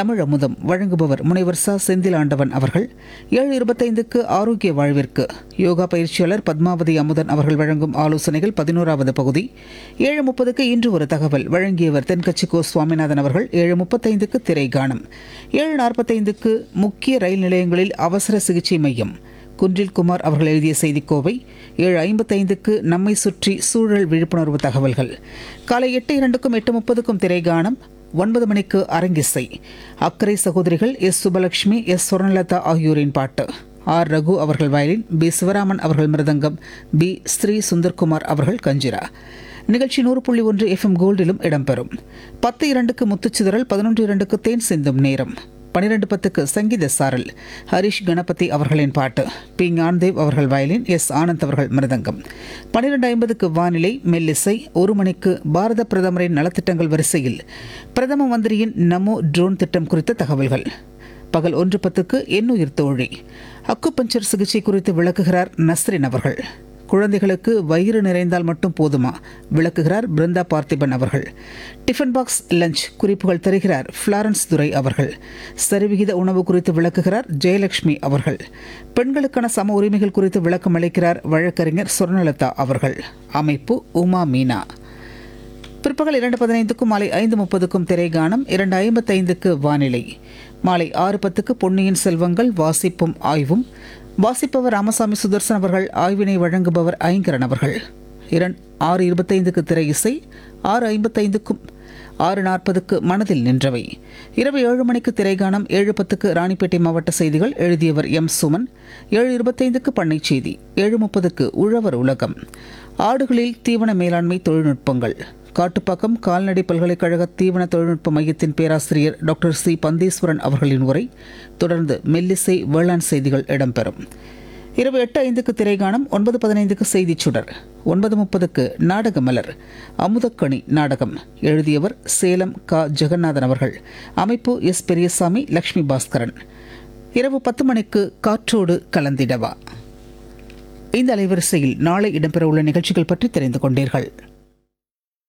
தமிழ் அமுதம் வழங்குபவர் முனைவர் ச செந்தில் ஆண்டவன் அவர்கள் ஏழு இருபத்தைந்துக்கு ஆரோக்கிய வாழ்விற்கு யோகா பயிற்சியாளர் பத்மாவதி அமுதன் அவர்கள் வழங்கும் ஆலோசனைகள் பதினோராவது பகுதி ஏழு முப்பதுக்கு இன்று ஒரு தகவல் வழங்கியவர் தென்கட்சி கோ சுவாமிநாதன் அவர்கள் ஏழு முப்பத்தைந்துக்கு திரை காணும் ஏழு நாற்பத்தைந்துக்கு முக்கிய ரயில் நிலையங்களில் அவசர சிகிச்சை மையம் குன்றில் குமார் அவர்கள் எழுதிய செய்திக்கோவை ஏழு ஐம்பத்தைந்துக்கு நம்மை சுற்றி சூழல் விழிப்புணர்வு தகவல்கள் காலை எட்டு இரண்டுக்கும் எட்டு முப்பதுக்கும் திரைகானம் ஒன்பது மணிக்கு அரங்கிசை அக்கறை சகோதரிகள் எஸ் சுபலட்சுமி எஸ் சுவர்ணலதா ஆகியோரின் பாட்டு ஆர் ரகு அவர்கள் வயலின் பி சிவராமன் அவர்கள் மிருதங்கம் பி ஸ்ரீ சுந்தர்குமார் அவர்கள் கஞ்சிரா நிகழ்ச்சி நூறு புள்ளி ஒன்று எஃப்எம் கோல்டிலும் இடம்பெறும் பத்து இரண்டுக்கு முத்துச்சிதறல் பதினொன்று இரண்டுக்கு தேன் சிந்தும் நேரம் பனிரெண்டு பத்துக்கு சங்கீத சாரல் ஹரிஷ் கணபதி அவர்களின் பாட்டு பி ஞான்தேவ் அவர்கள் வயலின் எஸ் ஆனந்த் அவர்கள் மிருதங்கம் பன்னிரெண்டு ஐம்பதுக்கு வானிலை மெல்லிசை ஒரு மணிக்கு பாரத பிரதமரின் நலத்திட்டங்கள் வரிசையில் பிரதம மந்திரியின் நமோ ட்ரோன் திட்டம் குறித்த தகவல்கள் பகல் ஒன்று பத்துக்கு எண்ணுயிர் தோழி அக்குபஞ்சர் சிகிச்சை குறித்து விளக்குகிறார் நஸ்ரின் அவர்கள் குழந்தைகளுக்கு வயிறு நிறைந்தால் மட்டும் போதுமா விளக்குகிறார் பிருந்தா பார்த்திபன் அவர்கள் டிஃபன் பாக்ஸ் லஞ்ச் குறிப்புகள் தருகிறார் ஃப்ளாரன்ஸ் துரை அவர்கள் சரிவிகித உணவு குறித்து விளக்குகிறார் ஜெயலட்சுமி அவர்கள் பெண்களுக்கான சம உரிமைகள் குறித்து விளக்கம் அளிக்கிறார் வழக்கறிஞர் சொர்ணலதா அவர்கள் அமைப்பு உமா மீனா பிற்பகல் இரண்டு பதினைந்துக்கும் மாலை ஐந்து முப்பதுக்கும் திரைகானம் இரண்டு ஐம்பத்தைந்துக்கு வானிலை மாலை ஆறு பத்துக்கு பொன்னியின் செல்வங்கள் வாசிப்பும் ஆய்வும் வாசிப்பவர் ராமசாமி சுதர்சன் அவர்கள் ஆய்வினை வழங்குபவர் ஐங்கரன் அவர்கள் இரண் ஆறு இருபத்தைந்துக்கு திரை இசை ஆறு ஐம்பத்தைந்துக்கும் ஆறு நாற்பதுக்கு மனதில் நின்றவை இரவு ஏழு மணிக்கு திரைகானம் ஏழு பத்துக்கு ராணிப்பேட்டை மாவட்ட செய்திகள் எழுதியவர் எம் சுமன் ஏழு இருபத்தைந்துக்கு பண்ணை செய்தி ஏழு முப்பதுக்கு உழவர் உலகம் ஆடுகளில் தீவன மேலாண்மை தொழில்நுட்பங்கள் காட்டுப்பாக்கம் கால்நடை பல்கலைக்கழக தீவன தொழில்நுட்ப மையத்தின் பேராசிரியர் டாக்டர் சி பந்தீஸ்வரன் அவர்களின் உரை தொடர்ந்து மெல்லிசை வேளாண் செய்திகள் இடம்பெறும் இரவு எட்டு ஐந்துக்கு திரைகாணம் ஒன்பது பதினைந்துக்கு செய்திச் சுடர் ஒன்பது முப்பதுக்கு நாடக மலர் அமுதக்கணி நாடகம் எழுதியவர் சேலம் க ஜெகநாதன் அவர்கள் அமைப்பு எஸ் பெரியசாமி லக்ஷ்மி பாஸ்கரன் இரவு பத்து மணிக்கு காற்றோடு கலந்திடவா இந்த அலைவரிசையில் நாளை இடம்பெறவுள்ள நிகழ்ச்சிகள் பற்றி தெரிந்து கொண்டீர்கள்